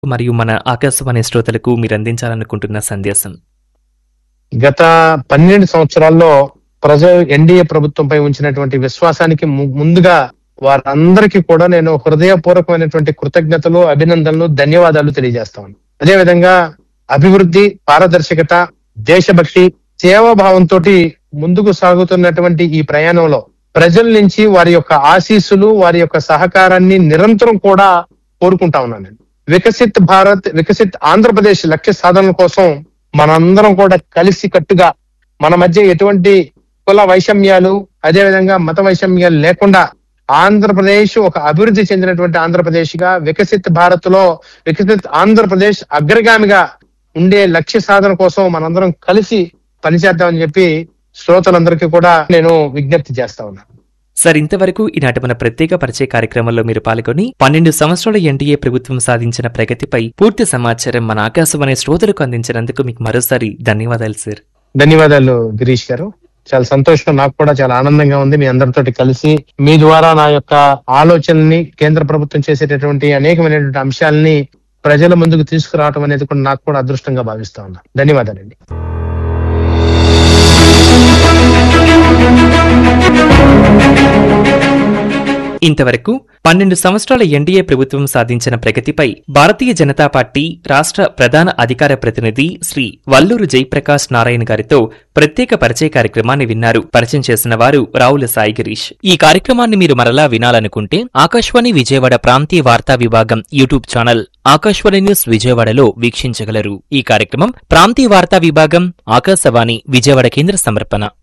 మరియు మన ఆకాశవాణి శ్రోతలకు మీరు అందించాలనుకుంటున్న సందేశం గత పన్నెండు సంవత్సరాల్లో ప్రజలు ఎన్డీఏ ప్రభుత్వంపై ఉంచినటువంటి విశ్వాసానికి ము- ముందుగా వారందరికీ కూడా నేను హృదయపూర్వకమైనటువంటి కృతజ్ఞతలు అభినందనలు ధన్యవాదాలు తెలియజేస్తాను అదేవిధంగా అభివృద్ధి పారదర్శకత దేశభక్తి సేవాభావంతో ముందుకు సాగుతున్నటువంటి ఈ ప్రయాణంలో ప్రజల నుంచి వారి యొక్క ఆశీస్సులు వారి యొక్క సహకారాన్ని నిరంతరం కూడా కోరుకుంటా ఉన్నాను నేను. వికసిత్ భారత్ వికసిత్ ఆంధ్రప్రదేశ్ లక్ష్య సాధన కోసం మనందరం కూడా కలిసి కట్టుగా మన మధ్య ఎటువంటి కుల వైషమ్యాలు అదేవిధంగా మత వైషమ్యాలు లేకుండా ఆంధ్రప్రదేశ్ ఒక అభివృద్ధి చెందినటువంటి ఆంధ్రప్రదేశ్ గా వికసిత్ భారత్ లో వికసిత్ ఆంధ్రప్రదేశ్ అగ్రగామిగా ఉండే లక్ష్య సాధన కోసం మనందరం కలిసి పనిచేద్దామని చెప్పి శ్రోతలందరికీ కూడా నేను విజ్ఞప్తి చేస్తా ఉన్నాను సార్ ఇంతవరకు ఈనాటి మన ప్రత్యేక పరిచయ కార్యక్రమంలో మీరు పాల్గొని పన్నెండు సంవత్సరాల ఎన్డీఏ ప్రభుత్వం సాధించిన ప్రగతిపై పూర్తి సమాచారం మన ఆకాశవాణి శ్రోతలకు అందించినందుకు మీకు మరోసారి ధన్యవాదాలు సార్ ధన్యవాదాలు గిరీష్ గారు చాలా సంతోషం నాకు కూడా చాలా ఆనందంగా ఉంది మీ అందరితోటి కలిసి మీ ద్వారా నా యొక్క ఆలోచనల్ని కేంద్ర ప్రభుత్వం చేసేటటువంటి అనేకమైనటువంటి అంశాలని ప్రజల ముందుకు తీసుకురావడం అనేది కూడా నాకు కూడా అదృష్టంగా భావిస్తా ఉన్నా ధన్యవాదాలండి ఇంతవరకు పన్నెండు సంవత్సరాల ఎన్డీఏ ప్రభుత్వం సాధించిన ప్రగతిపై భారతీయ జనతా పార్టీ రాష్ట్ర ప్రధాన అధికార ప్రతినిధి శ్రీ వల్లూరు జయప్రకాష్ నారాయణ గారితో ప్రత్యేక పరిచయ కార్యక్రమాన్ని విన్నారు పరిచయం చేసిన వారు రావుల సాయి గిరీష్ ఈ కార్యక్రమాన్ని మీరు మరలా వినాలనుకుంటే ఆకాశవాణి విజయవాడ ప్రాంతీయ వార్తా విభాగం యూట్యూబ్ ఛానల్ ఆకాశవాణి న్యూస్ విజయవాడలో వీక్షించగలరు ఈ కార్యక్రమం ప్రాంతీయ వార్తా విభాగం ఆకాశవాణి విజయవాడ కేంద్ర సమర్పణ